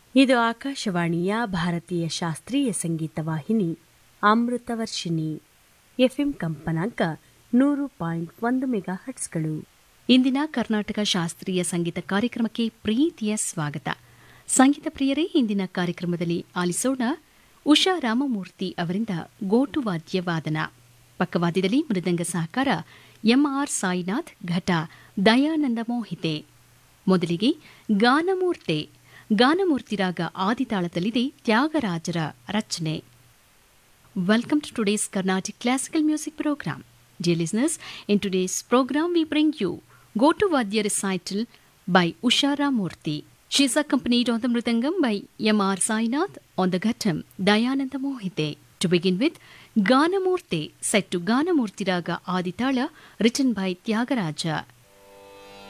ಇದು ಆಕಾಶವಾಣಿಯ ಭಾರತೀಯ ಶಾಸ್ತ್ರೀಯ ಸಂಗೀತ ವಾಹಿನಿ ಅಮೃತವರ್ಷಿಣಿ ಎಫ್ಎಂ ಕಂಪನಾಂಕ ನೂರು ಪಾಯಿಂಟ್ ಒಂದು ಮೆಗಾ ಹಟ್ಸ್ಗಳು ಇಂದಿನ ಕರ್ನಾಟಕ ಶಾಸ್ತ್ರೀಯ ಸಂಗೀತ ಕಾರ್ಯಕ್ರಮಕ್ಕೆ ಪ್ರೀತಿಯ ಸ್ವಾಗತ ಸಂಗೀತ ಪ್ರಿಯರೇ ಇಂದಿನ ಕಾರ್ಯಕ್ರಮದಲ್ಲಿ ಆಲಿಸೋಣ ಉಷಾ ರಾಮಮೂರ್ತಿ ಅವರಿಂದ ಗೋಟುವಾದ್ಯ ವಾದನ ಪಕ್ಕವಾದ್ಯದಲ್ಲಿ ಮೃದಂಗ ಸಹಕಾರ ಎಂಆರ್ ಸಾಯಿನಾಥ್ ಘಟ ದಯಾನಂದ ಮೋಹಿತೆ ಮೊದಲಿಗೆ ಗಾನಮೂರ್ತೆ ಗಾನಮೂರ್ತಿ ರಾಗ ಆದಿತಾಳದಲ್ಲಿದೆ ತ್ಯಾಗರಾಜರ ರಚನೆ Welcome to today's Carnatic Classical Music Program. Dear listeners, in today's program we bring you Go to Vadya Recital by Ushara Murthy. She is accompanied on the Mridangam by M.R. Sainath, on the Ghatam, Dayananda Mohite. To begin with, Ganamurte, set to Ganamurti Raga Aditala, written by Tyagaraja.